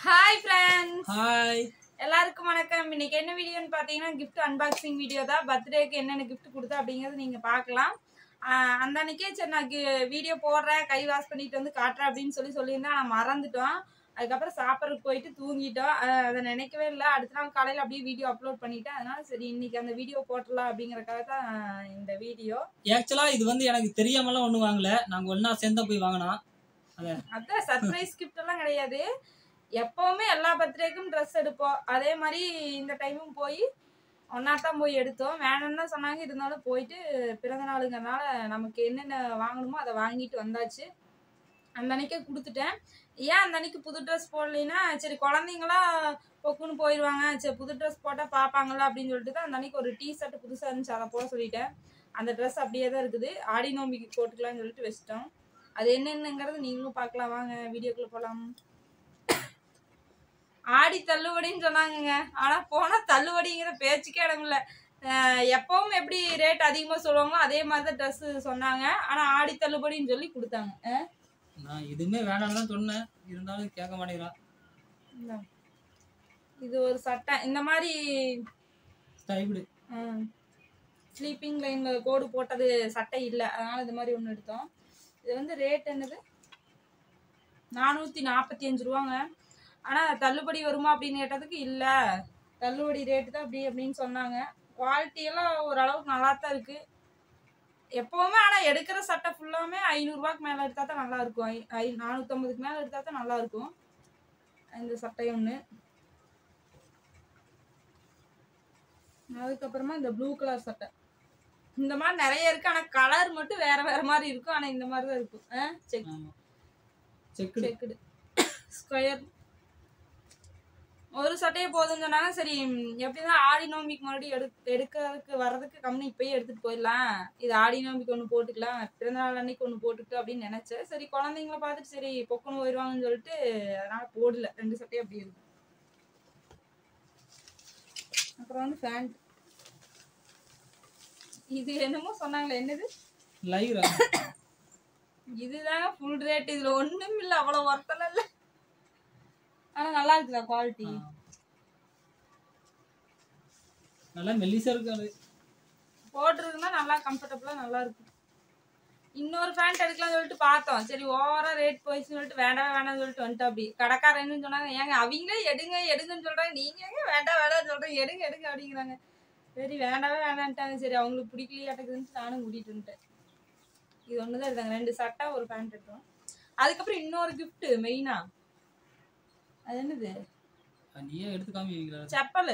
Hi friends hi எல்லாருக்கும் வணக்கம் இன்னைக்கு என்ன வீடியோன்னு பார்த்தீங்கன்னா gift அன்பாக்சிங் வீடியோ தான் பர்த்டேக்கு என்னென்ன gift கொடுத்தா அப்படிங்கிறது நீங்கள் பார்க்கலாம் ஆஹ் அந்த அன்னைக்கே சரி நான் வீடியோ போடுறேன் கை வாஷ் பண்ணிட்டு வந்து காட்டுறேன் அப்படின்னு சொல்லி சொல்லியிருந்தேன் நான் மறந்துட்டோம் அதுக்கப்புறம் சாப்பிட்றதுக்கு போயிட்டு தூங்கிட்டோம் ஆஹ் அதை நினைக்கவே இல்லை அடுத்த நாள் காலையில் அப்படியே வீடியோ அப்லோட் பண்ணிட்டேன் அதனால சரி இன்னைக்கு அந்த வீடியோ போட்டுடலாம் அப்படிங்கறக்காக தான் இந்த வீடியோ ஆக்சுவலா இது வந்து எனக்கு தெரியாமலாம் ஒண்ணும் வாங்கல நாங்க ஒண்ணா சேர்ந்தா போய் வாங்கினோம் அதான் சர்ப்ரைஸ் கிஃப்ட் எல்லாம் கிடையாது எப்பவுமே எல்லா பர்த்டேக்கும் ட்ரெஸ் எடுப்போம் அதே மாதிரி இந்த டைமும் போய் ஒன்னா தான் போய் எடுத்தோம் வேணும்னு தான் சொன்னாங்க இருந்தாலும் போயிட்டு பிறந்த நாளுங்கிறனால நமக்கு என்னென்ன வாங்கணுமோ அதை வாங்கிட்டு வந்தாச்சு அந்த அன்னைக்கே கொடுத்துட்டேன் ஏன் அந்த அன்னைக்கு புது ட்ரெஸ் போடலைன்னா சரி குழந்தைங்களாம் பொக்குன்னு போயிடுவாங்க சரி புது ட்ரெஸ் போட்டால் பார்ப்பாங்களா அப்படின்னு சொல்லிட்டு தான் அந்த அன்னைக்கு ஒரு டீ ஷர்ட் புதுசாக இருந்துச்சு அதை போட சொல்லிட்டேன் அந்த ட்ரெஸ் அப்படியே தான் இருக்குது ஆடி நோம்பிக்கு போட்டுக்கலாம்னு சொல்லிட்டு வச்சிட்டோம் அது என்னென்னங்கிறது நீங்களும் பார்க்கலாம் வாங்க வீடியோக்குள்ள போகலாம் ஆடி தள்ளுபடின்னு சொன்னாங்கங்க ஆனா போனா தள்ளுபடிங்கிற பேச்சுக்கே இடம் இல்ல அஹ் எப்பவும் எப்படி ரேட் அதிகமா சொல்லுவாங்களோ அதே மாதிரி தான் ட்ரெஸ் சொன்னாங்க ஆனா ஆடி தள்ளுபடின்னு சொல்லி கொடுத்தாங்க அஹ் நான் எதுவுமே வேணாம்னு தான் சொன்னேன் இருந்தாலும் கேட்க மாட்டேங்கிறான் இந்தா. இது ஒரு சட்டை இந்த மாதிரி ஸ்டைபிடு ஸ்லீப்பிங் லைன்ல கோடு போட்டது சட்டை இல்லை அதனால இது மாதிரி ஒன்று எடுத்தோம் இது வந்து ரேட் என்னது நானூற்றி நாற்பத்தி அஞ்சு ரூபாங்க ஆனால் தள்ளுபடி வருமா அப்படின்னு கேட்டதுக்கு இல்லை தள்ளுபடி ரேட்டு தான் அப்படி அப்படின்னு சொன்னாங்க குவாலிட்டி எல்லாம் ஓரளவுக்கு நல்லா தான் இருக்கு எப்போவுமே ஆனால் எடுக்கிற சட்டை ஃபுல்லாமே ஐநூறுரூவாக்கு மேலே எடுத்தால் தான் நல்லா இருக்கும் ஐ ஐ நானூற்றம்பதுக்கு மேலே எடுத்தால் தான் நல்லா இருக்கும் இந்த சட்டை ஒன்று அதுக்கப்புறமா இந்த ப்ளூ கலர் சட்டை இந்த மாதிரி நிறைய இருக்கு ஆனா கலர் மட்டும் வேற வேற மாதிரி இருக்கும் ஆனா இந்த மாதிரி தான் இருக்கும் செக் ஆமா செக்குடு செக்குடு ஸ்கொயர் ஒரு சட்டையே போதும்னு சொன்னாங்க சரி ம், எப்படின்னா ஆடி நோம்பிக்கு மறுபடியும் எடு எடுக்கிறதுக்கு வர்றதுக்கு கம்மி இப்பயே எடுத்துட்டு போயிடலாம் இது ஆடி நோம்பிக்கு ஒன்று போட்டுக்கலாம் பிறந்தநாள் அன்னைக்கு ஒன்று போட்டுக்கிட்டு அப்படின்னு நினைச்சேன் சரி குழந்தைங்கள பார்த்துட்டு சரி பொக்குன்னு போயிடுவாங்கன்னு சொல்லிட்டு அதனால போடல ரெண்டு சட்டையும் அப்படி இருக்கு அப்புறம் வந்து ஃபேண்ட் இது என்னமோ சொன்னாங்களே என்னது லைவ் இதுதாங்க ஃபுல் ரேட் இதுல ஒண்ணும் இல்ல அவ்வளவு ஒர்த்தல இல்ல ஆனா நல்லா இருக்குதா குவாலிட்டி நல்லா மெல்லிசா இருக்கு அது போட்டிருக்குன்னா நல்லா கம்ஃபர்டபுளா நல்லா இருக்கும் இன்னொரு ஃபேண்ட் எடுக்கலாம்னு சொல்லிட்டு பார்த்தோம் சரி ஓவரா ரேட் போயிடுச்சுன்னு சொல்லிட்டு வேண்டாம் வேணாம்னு சொல்லிட்டு வந்துட்டோம் அப்படி கடைக்காரன்னு சொன்னாங்க ஏங்க அவங்களே எடுங்க எடுங்கன்னு சொல்றாங்க நீங்க ஏங்க வேண்டாம் வேண்டாம்னு சொல்றீங்க எடுங்க எடுங்க அப்படிங்கிறாங்க சரி வேண்டாவே வேணான்ட்டாங்க சரி அவங்களுக்கு பிடிக்கலையாட்டக்குதுன்னு நானும் கூட்டிட்டு வந்துட்டேன் இது ஒண்ணுதான் எடுத்தாங்க ரெண்டு சட்டை ஒரு பேண்ட் எடுத்தோம் அதுக்கப்புறம் இன்னொரு gift மெயினா அது என்னது அது நீயே எடுத்து காமிக்கிறா செப்பல்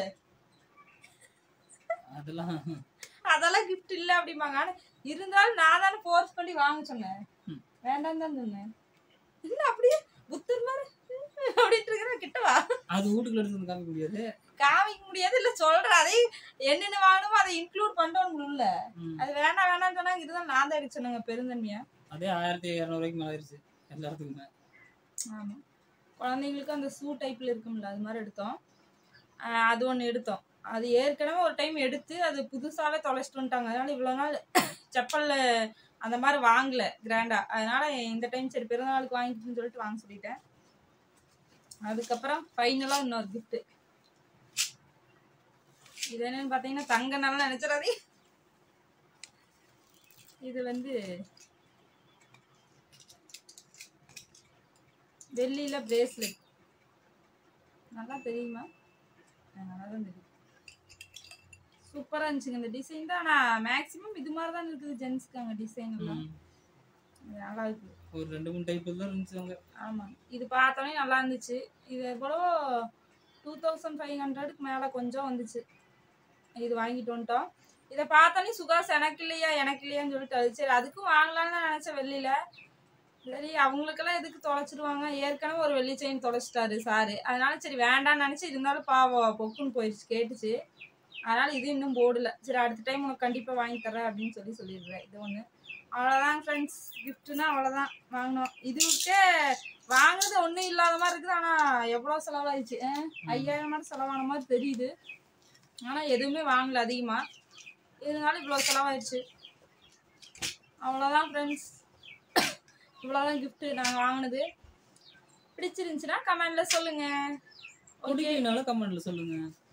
அதெல்லாம் அதெல்லாம் gift இல்ல அப்படிம்பாங்க ஆனா இருந்தாலும் நான் தானே ஃபோர்ஸ் பண்ணி வாங்க சொன்னேன் ம். வேண்டாம் தான் சொன்னேன் இல்ல அப்படியே புத்தர் மாதிரி அப்படின்ட்டு இருக்கிற கிட்டவா அது வீட்டுக்குள்ள எடுத்து வந்து காமிக்க முடியாது காமிக்க முடியாது இல்ல சொல்றேன் அதை என்னென்ன வாங்கணுமோ அதை இன்க்ளூட் பண்ணணும் இல்ல ம். அது வேண்டாம் வேணாம்னு சொன்னாங்க இதுதான் நான் தான் எடுக்க சொன்னாங்க பெருந்தன்மையா அதே ஆயிரத்தி இரநூறுவாய்க்கு மேலே ஆயிருச்சு எல்லா இடத்துக்குமே ஆமா குழந்தைங்களுக்கு அந்த ஷூ டைப்ல இருக்கும்ல அது மாதிரி எடுத்தோம் ஆஹ் அது ஒன்று எடுத்தோம் அது ஏற்கனவே ஒரு டைம் எடுத்து அது புதுசாவே தொலைச்சிட்டு வந்துட்டாங்க அதனால இவ்வளோ நாள் செப்பல்ல அந்த மாதிரி வாங்கல கிராண்டா அதனால இந்த டைம் சரி பிறந்தநாளுக்கு வாங்கிட்டுன்னு சொல்லிட்டு வாங்க சொல்லிட்டேன் அதுக்கப்புறம் ஃபைனலாக இன்னொரு gift இது என்னன்னு பார்த்தீங்கன்னா தங்க நல்லா நினைச்சிடாதே இது வந்து வெள்ளியில பிரேஸ்லெட் நல்லா தெரியுமா ஆ, நல்லா தான் தெரியும் சூப்பரா இருந்துச்சுங்க இந்த டிசைன் தான் ஆனால் மேக்ஸிமம் இது மாதிரி தான் இருக்குது ஜென்ஸ்க்கு அங்கே டிசைன் எல்லாம் ம். இது நல்லா இருக்குது ஒரு ரெண்டு மூணு டைப் தான் இருந்துச்சு அங்க ஆமாம் இது பார்த்தோன்னே நல்லா இருந்துச்சு இது எவ்வளோ டூ தௌசண்ட் ஃபைவ் ஹண்ட்ரடுக்கு மேலே கொஞ்சம் வந்துச்சு இது வாங்கிட்டு வந்துட்டோம் இதை பார்த்தோன்னே சுகாஸ் எனக்கு இல்லையா எனக்கு இல்லையான்னு சொல்லிட்டு அது சரி அதுக்கும் வாங்கலாம்னு தான் நினச்சேன் வெளியில சரி அவங்களுக்கெல்லாம் எதுக்கு தொலைச்சிடுவாங்க ஏற்கனவே ஒரு வெள்ளி செயின் தொலைச்சிட்டாரு சாரு அதனால சரி வேண்டாம்னு நினச்சி இருந்தாலும் பாவம் பொக்குன்னு போயிடுச்சு கேட்டுச்சு அதனால இது இன்னும் போடல சரி அடுத்த டைம் உனக்கு கண்டிப்பாக வாங்கி தரேன் அப்படின்னு சொல்லி சொல்லிடுறேன் இது ஒன்று அவ்வளோதான் ஃப்ரெண்ட்ஸ் கிஃப்ட்னா அவ்வளோதான் வாங்கினோம் இதுக்கே வாங்குறது ஒன்றும் இல்லாத மாதிரி இருக்குது ஆனால் எவ்வளோ செலவாயிடுச்சு அஹ், ஐயாயிரம் மாதிரி செலவான மாதிரி தெரியுது ஆனால் எதுவுமே வாங்கல அதிகமாக இருந்தாலும் இவ்வளோ செலவாயிடுச்சு அவ்வளோதான் ஃப்ரெண்ட்ஸ் இவ்வளோதான் gift நாங்கள் வாங்கினது பிடிச்சிருந்துச்சுன்னா கமெண்ட்ல சொல்லுங்க ஓகே பிடிக்கனால கமெண்ட்ல சொல்லுங்க